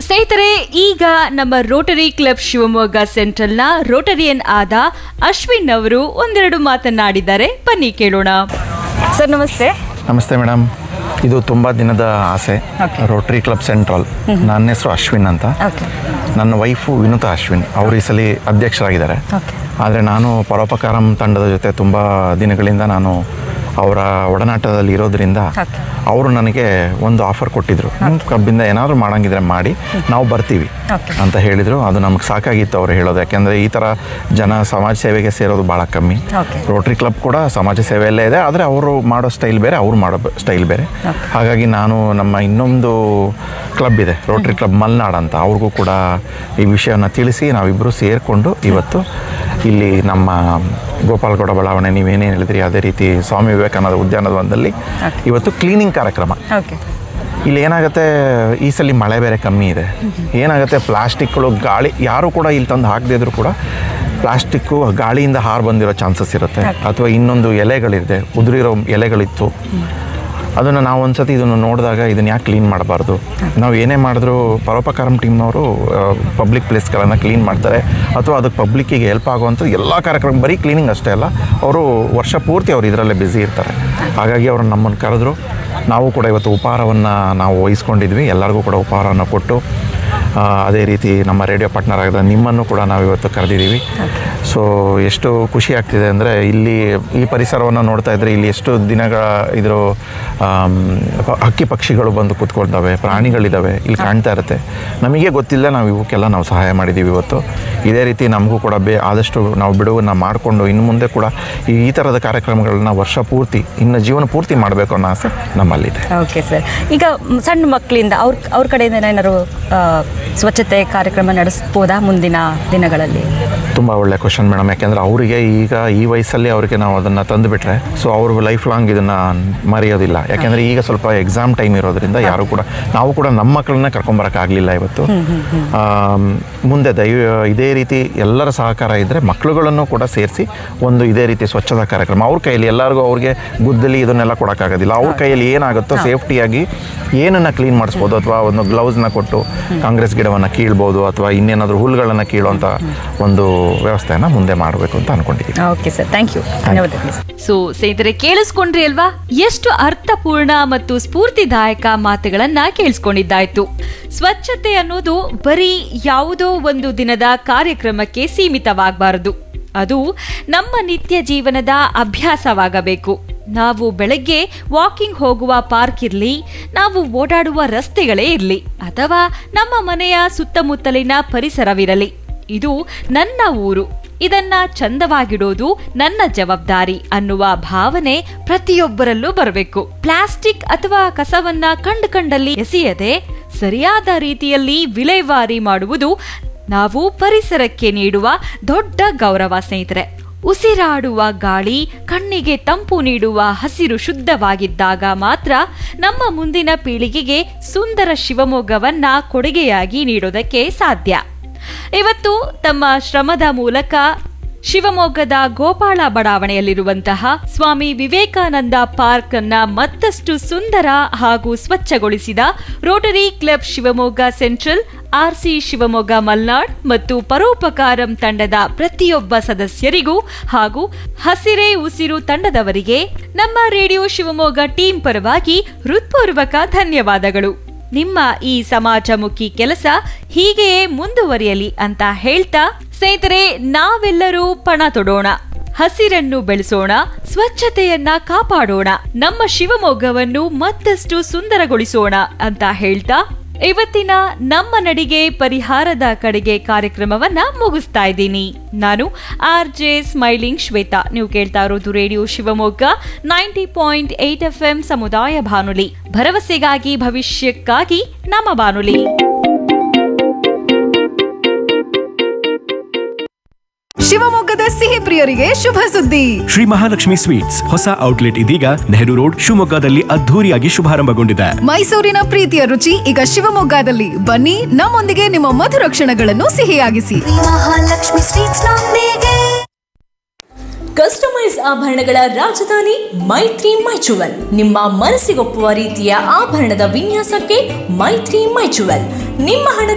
ಸ್ನೇಹಿತರೆ ಈಗ ನಮ್ಮ ರೋಟರಿ ಕ್ಲಬ್ ಶಿವಮೊಗ್ಗ ಸೆಂಟ್ರಲ್ನ ರೋಟರಿಯನ್ ಆದ ಅಶ್ವಿನ್ ಅವರು ಒಂದೆರಡು ಮಾತನಾಡಿದ್ದಾರೆ ಬನ್ನಿ ಕೇಳೋಣ ಸರ್ ನಮಸ್ತೆ ನಮಸ್ತೆ ಮೇಡಮ್ ಇದು ತುಂಬ ದಿನದ ಆಸೆ ರೋಟರಿ ಕ್ಲಬ್ ಸೆಂಟ್ರಲ್ ನನ್ನ ಹೆಸರು ಅಶ್ವಿನ್ ಅಂತ ನನ್ನ ವೈಫು ವಿನುತಾ ಅಶ್ವಿನ್ ಅವರು ಈ ಸಲ ಅಧ್ಯಕ್ಷರಾಗಿದ್ದಾರೆ ಆದರೆ ನಾನು ಪರೋಪಕಾರಂ ತಂಡದ ಜೊತೆ ತುಂಬ ದಿನಗಳಿಂದ ನಾನು ಅವರ ಒಡನಾಟದಲ್ಲಿ ಇರೋದ್ರಿಂದ ಅವರು ನನಗೆ ಒಂದು ಆಫರ್ ಕೊಟ್ಟಿದ್ರು ನಿಮ್ಮ ಕ್ಲಬ್ಬಿಂದ ಏನಾದರೂ ಮಾಡಂಗಿದ್ರೆ ಮಾಡಿ ನಾವು ಬರ್ತೀವಿ ಅಂತ ಹೇಳಿದರು ಅದು ನಮಗೆ ಸಾಕಾಗಿತ್ತು ಅವರು ಹೇಳೋದು ಯಾಕೆಂದರೆ ಈ ಥರ ಜನ ಸಮಾಜ ಸೇವೆಗೆ ಸೇರೋದು ಭಾಳ ಕಮ್ಮಿ ರೋಟರಿ ಕ್ಲಬ್ ಕೂಡ ಸಮಾಜ ಸೇವೆಯಲ್ಲೇ ಇದೆ ಆದರೆ ಅವರು ಮಾಡೋ ಸ್ಟೈಲ್ ಬೇರೆ ಅವ್ರು ಮಾಡೋ ಸ್ಟೈಲ್ ಬೇರೆ ಹಾಗಾಗಿ ನಾನು ನಮ್ಮ ಇನ್ನೊಂದು ಕ್ಲಬ್ ಇದೆ ರೋಟರಿ ಕ್ಲಬ್ ಮಲ್ನಾಡ್ ಅಂತ ಅವ್ರಿಗೂ ಕೂಡ ಈ ವಿಷಯವನ್ನು ತಿಳಿಸಿ ನಾವಿಬ್ಬರು ಸೇರಿಕೊಂಡು ಇವತ್ತು ಇಲ್ಲಿ ನಮ್ಮ ಗೋಪಾಲಗೌಡ ಬಡಾವಣೆ ನೀವೇನೇನು ಹೇಳಿದ್ರಿ ಅದೇ ರೀತಿ ಸ್ವಾಮಿ ವಿವೇಕಾನಂದ ಉದ್ಯಾನವನದಲ್ಲಿ ಇವತ್ತು ಕ್ಲೀನಿಂಗ್ ಕಾರ್ಯಕ್ರಮ ಇಲ್ಲಿ ಏನಾಗುತ್ತೆ ಈ ಸಲ ಮಳೆ ಬೇರೆ ಕಮ್ಮಿ ಇದೆ ಏನಾಗುತ್ತೆ ಪ್ಲಾಸ್ಟಿಕ್ಗಳು ಗಾಳಿ ಯಾರು ಕೂಡ ಇಲ್ಲಿ ತಂದು ಹಾಕದೇ ಇದ್ರು ಕೂಡ ಪ್ಲಾಸ್ಟಿಕ್ಕು ಗಾಳಿಯಿಂದ ಹಾರು ಬಂದಿರೋ ಚಾನ್ಸಸ್ ಇರುತ್ತೆ ಅಥವಾ ಇನ್ನೊಂದು ಎಲೆಗಳಿದೆ ಉದುರಿರೋ ಎಲೆಗಳಿತ್ತು ಅದನ್ನು ನಾವು ಒಂದ್ಸತಿ ಇದನ್ನು ನೋಡಿದಾಗ ಇದನ್ನು ಯಾಕೆ ಕ್ಲೀನ್ ಮಾಡಬಾರ್ದು ನಾವು ಏನೇ ಮಾಡಿದ್ರು ಪರೋಪಕಾರಂ ಟೀಮ್ನವರು ಪಬ್ಲಿಕ್ ಪ್ಲೇಸ್ಗಳನ್ನು ಕ್ಲೀನ್ ಮಾಡ್ತಾರೆ ಅಥವಾ ಅದಕ್ಕೆ ಪಬ್ಲಿಕ್ಕಿಗೆ ಹೆಲ್ಪ್ ಆಗುವಂಥ ಎಲ್ಲ ಕಾರ್ಯಕ್ರಮ ಬರೀ ಕ್ಲೀನಿಂಗ್ ಅಷ್ಟೇ ಅಲ್ಲ ಅವರು ವರ್ಷ ಪೂರ್ತಿ ಅವ್ರು ಇದರಲ್ಲೇ ಬ್ಯುಸಿ ಇರ್ತಾರೆ ಹಾಗಾಗಿ ಅವರು ನಮ್ಮನ್ನು ಕರೆದ್ರು ನಾವು ಕೂಡ ಇವತ್ತು ಉಪಹಾರವನ್ನು ನಾವು ವಹಿಸ್ಕೊಂಡಿದ್ವಿ ಎಲ್ಲರಿಗೂ ಕೂಡ ಉಪಹಾರವನ್ನು ಕೊಟ್ಟು ಆ, ಅದೇ ರೀತಿ ನಮ್ಮ ರೇಡಿಯೋ ಪಾರ್ಟ್ನರ್ ಆಗಿದ್ದ ನಿಮ್ಮನ್ನು ಕೂಡ ನಾವು ಇವತ್ತು ಕರೆದಿದ್ದೀವಿ ಸೊ ಎಷ್ಟು ಖುಷಿ ಆಗ್ತಿದೆ ಅಂದರೆ ಇಲ್ಲಿ ಈ ಪರಿಸರವನ್ನು ನೋಡ್ತಾ ಇದ್ದರೆ ಇಲ್ಲಿ ಎಷ್ಟು ದಿನಗಳ ಇದ್ರ ಆಮ್, ಪ- ಹಕ್ಕಿ ಪಕ್ಷಿಗಳು ಬಂದು ಕೂತ್ಕೊಳ್ತವೆ ಪ್ರಾಣಿಗಳಿದ್ದಾವೆ ಇಲ್ಲಿ ಕಾಣ್ತಾ ಇರುತ್ತೆ ನಮಗೆ ಗೊತ್ತಿಲ್ಲ ನಾವು ಇವಕ್ಕೆಲ್ಲ ನಾವು ಸಹಾಯ ಮಾಡಿದ್ದೀವಿ ಇವತ್ತು ಇದೇ ರೀತಿ ನಮಗೂ ಕೂಡ ಬೇ ಆದಷ್ಟು ನಾವು ಬಿಡುವನ್ನು ಮಾಡಿಕೊಂಡು ಇನ್ನು ಮುಂದೆ ಕೂಡ ಈ ಈ ಥರದ ಕಾರ್ಯಕ್ರಮಗಳನ್ನ ವರ್ಷ ಪೂರ್ತಿ ಇನ್ನು ಜೀವನ ಪೂರ್ತಿ ಮಾಡಬೇಕು ಅನ್ನೋ ಆಸೆ ನಮ್ಮಲ್ಲಿದೆ ಓಕೆ ಸರ್ ಈಗ ಮ್, ಸಣ್ಣ ಮಕ್ಕಳಿಂದ ಅವ್ರ ಅವ್ರ ಕಡೆಯಿಂದ ಏನಾದ್ರು ಆ, ಸ್ವಚ್ಛತೆ ಕಾರ್ಯಕ್ರಮ ನಡೆಸ್ಬೋದಾ ಮುಂದಿನ ದಿನಗಳಲ್ಲಿ ತುಂಬ ಒಳ್ಳೆ ಕ್ವಶನ್ ಮೇಡಮ್ ಯಾಕೆಂದರೆ ಅವರಿಗೆ ಈಗ ಈ ವಯಸ್ಸಲ್ಲಿ ಅವರಿಗೆ ನಾವು ಅದನ್ನು ತಂದುಬಿಟ್ರೆ ಸೊ ಅವರು ಲೈಫ್ ಲಾಂಗ್ ಇದನ್ನು ಮರೆಯೋದಿಲ್ಲ ಯಾಕೆಂದರೆ ಈಗ ಸ್ವಲ್ಪ ಎಕ್ಸಾಮ್ ಟೈಮ್ ಇರೋದ್ರಿಂದ ಯಾರು ಕೂಡ ನಾವು ಕೂಡ ನಮ್ಮ ಮಕ್ಕಳನ್ನ ಕರ್ಕೊಂಬರೋಕ್ಕಾಗಲಿಲ್ಲ ಇವತ್ತು ಆಮ್, ಮುಂದೆ ದೈವ ಇದೇ ರೀತಿ ಎಲ್ಲರ ಸಹಕಾರ ಇದ್ದರೆ ಮಕ್ಕಳುಗಳನ್ನು ಕೂಡ ಸೇರಿಸಿ ಒಂದು ಇದೇ ರೀತಿ ಸ್ವಚ್ಛತಾ ಕಾರ್ಯಕ್ರಮ ಅವ್ರ ಕೈಯಲ್ಲಿ ಎಲ್ಲರಿಗೂ ಅವ್ರಿಗೆ ಗುದ್ದಲಿ ಇದನ್ನೆಲ್ಲ ಕೊಡೋಕ್ಕಾಗೋದಿಲ್ಲ ಅವ್ರ ಕೈಯಲ್ಲಿ ಏನಾಗುತ್ತೋ ಸೇಫ್ಟಿಯಾಗಿ ಏನನ್ನು ಕ್ಲೀನ್ ಮಾಡಿಸ್ಬೋದು ಅಥವಾ ಒಂದು ಗ್ಲೌಸ್ನ ಕೊಟ್ಟು ಕಾಂಗ್ರೆಸ್ ಗಿಡವನ್ನು ಕೀಳ್ಬೋದು ಅಥವಾ ಇನ್ನೇನಾದರೂ ಹುಲ್ಲುಗಳನ್ನು ಕೀಳುವಂಥ ಒಂದು ವ್ಯವಸ್ಥೆಯನ್ನು ಮುಂದೆ ಮಾಡಬೇಕು ಅಂತ ಅಂದ್ಕೊಂಡಿದ್ದೀವಿ ಓಕೆ ಸರ್ ಥ್ಯಾಂಕ್ ಯು ಧನ್ಯವಾದಗಳು ಸರ್ ಸೊ ಸ್ನೇಹಿತರೆ ಕೇಳಿಸ್ಕೊಂಡ್ರಿ ಅಲ್ವಾ ಎಷ್ಟು ಅರ್ಥಪೂರ್ಣ ಮತ್ತು ಸ್ಫೂರ್ತಿದಾಯಕ ಮಾತುಗಳನ್ನ ಕೇಳಿಸ್ಕೊಂಡಿದ್ದಾಯ್ತು ಸ್ವಚ್ಛತೆ ಅನ್ನೋದು ಬರೀ ಯಾವುದೋ ಒಂದು ದಿನದ ಕಾರ್ಯಕ್ರಮಕ್ಕೆ ಸೀಮಿತವಾಗಬಾರದು ಅದು ನಮ್ಮ ನಿತ್ಯ ಜೀವನದ ಅಭ್ಯಾಸವಾಗಬೇಕು ನಾವು ಬೆಳಗ್ಗೆ ವಾಕಿಂಗ್ ಹೋಗುವ ಪಾರ್ಕ್ ಇರಲಿ ನಾವು ಓಡಾಡುವ ರಸ್ತೆಗಳೇ ಇರಲಿ ಅಥವಾ ನಮ್ಮ ಮನೆಯ ಸುತ್ತಮುತ್ತಲಿನ ಪರಿಸರವಿರಲಿ ಇದು ನನ್ನ ಊರು ಇದನ್ನ ಚಂದವಾಗಿಡೋದು ನನ್ನ ಜವಾಬ್ದಾರಿ ಅನ್ನುವ ಭಾವನೆ ಪ್ರತಿಯೊಬ್ಬರಲ್ಲೂ ಬರಬೇಕು ಪ್ಲಾಸ್ಟಿಕ್ ಅಥವಾ ಕಸವನ್ನ ಕಂಡು ಕಂಡಲ್ಲಿ ಎಸೆಯದೆ ಸರಿಯಾದ ರೀತಿಯಲ್ಲಿ ವಿಲೇವಾರಿ ಮಾಡುವುದು ನಾವು ಪರಿಸರಕ್ಕೆ ನೀಡುವ ದೊಡ್ಡ ಗೌರವ ಸ್ನೇಹಿತರೆ ಉಸಿರಾಡುವ ಗಾಳಿ ಕಣ್ಣಿಗೆ ತಂಪು ನೀಡುವ ಹಸಿರು ಶುದ್ಧವಾಗಿದ್ದಾಗ ಮಾತ್ರ ನಮ್ಮ ಮುಂದಿನ ಪೀಳಿಗೆಗೆ ಸುಂದರ ಶಿವಮೊಗ್ಗವನ್ನ ಕೊಡುಗೆಯಾಗಿ ನೀಡೋದಕ್ಕೆ ಸಾಧ್ಯ ಇವತ್ತು ತಮ್ಮ ಶ್ರಮದ ಮೂಲಕ ಶಿವಮೊಗ್ಗದ ಗೋಪಾಳ ಬಡಾವಣೆಯಲ್ಲಿರುವಂತಹ ಸ್ವಾಮಿ ವಿವೇಕಾನಂದ ಪಾರ್ಕ್ ಅನ್ನ ಮತ್ತಷ್ಟು ಸುಂದರ ಹಾಗೂ ಸ್ವಚ್ಛಗೊಳಿಸಿದ Rotary club Shivamogga central RC Shivamogga Malnad ಮತ್ತು ಪರೋಪಕಾರಂ ತಂಡದ ಪ್ರತಿಯೊಬ್ಬ ಸದಸ್ಯರಿಗೂ ಹಾಗೂ ಹಸಿರೇ ಉಸಿರು ತಂಡದವರಿಗೆ ನಮ್ಮ ರೇಡಿಯೋ ಶಿವಮೊಗ್ಗ ಟೀಮ್ ಪರವಾಗಿ ಹೃತ್ಪೂರ್ವಕ ಧನ್ಯವಾದಗಳು ನಿಮ್ಮ ಈ ಸಮಾಜಮುಖಿ ಕೆಲಸ ಹೀಗೆಯೇ ಮುಂದುವರಿಯಲಿ ಅಂತ ಹೇಳ್ತಾ ಸ್ನೇಹಿತರೆ ನಾವೆಲ್ಲರೂ ಪಣ ತೊಡೋಣ ಹಸಿರನ್ನು ಬೆಳೆಸೋಣ ಸ್ವಚ್ಛತೆಯನ್ನ ಕಾಪಾಡೋಣ ನಮ್ಮ ಶಿವಮೊಗ್ಗವನ್ನು ಮತ್ತಷ್ಟು ಸುಂದರಗೊಳಿಸೋಣ ಅಂತ ಹೇಳ್ತಾ ಇವತ್ತಿನ ನಮ್ಮ ನಡಿಗೆ ಪರಿಹಾರದ ಕಡೆಗೆ ಕಾರ್ಯಕ್ರಮವನ್ನ ಮುಗಿಸ್ತಾ ಇದ್ದೀನಿ ನಾನು ಆರ್ ಜೆ ಸ್ಮೈಲಿಂಗ್ ಶ್ವೇತಾ ನೀವು ಕೇಳ್ತಾ ಇರೋದು radio Shivamogga ninety point eight F M ಸಮುದಾಯ ಬಾನುಲಿ ಭರವಸೆಗಾಗಿ ಭವಿಷ್ಯಕ್ಕಾಗಿ ನಮ್ಮ ಬಾನುಲಿ ಶಿವಮೊಗ್ಗದ ಸಿಹಿ ಪ್ರಿಯರಿಗೆ ಶುಭ ಸುದ್ದಿ ಶ್ರೀ ಮಹಾಲಕ್ಷ್ಮಿ ಸ್ವೀಟ್ಸ್ ಹೊಸ ಔಟ್ಲೆಟ್ ಇದೀಗ ನೆಹರು ರೋಡ್ ಶಿವಮೊಗ್ಗದಲ್ಲಿ ಅದ್ಧೂರಿಯಾಗಿ ಶುಭಾರಂಭಗೊಂಡಿದೆ ಮೈಸೂರಿನ ಪ್ರೀತಿಯ ರುಚಿ ಈಗ ಶಿವಮೊಗ್ಗದಲ್ಲಿ ಬನ್ನಿ ನಮ್ಮೊಂದಿಗೆ ನಿಮ್ಮ ಮಧುರ ಕ್ಷಣಗಳನ್ನು ಸಿಹಿಯಾಗಿಸಿ ಮಹಾಲಕ್ಷ್ಮಿ ಸ್ವೀಟ್ಸ್ ನೊಂದಿಗೆ ಕಸ್ಟಮೈಸ್ ಆಭರಣಗಳ ರಾಜಧಾನಿ ಮೈತ್ರಿ ಮೈಚುವಲ್ ನಿಮ್ಮ ಮನಸ್ಸಿಗೊಪ್ಪುವ ರೀತಿಯ ಆಭರಣದ ವಿನ್ಯಾಸಕ್ಕೆ ಮೈತ್ರಿ ಮೈಚುವಲ್ ನಿಮ್ಮ ಹಣ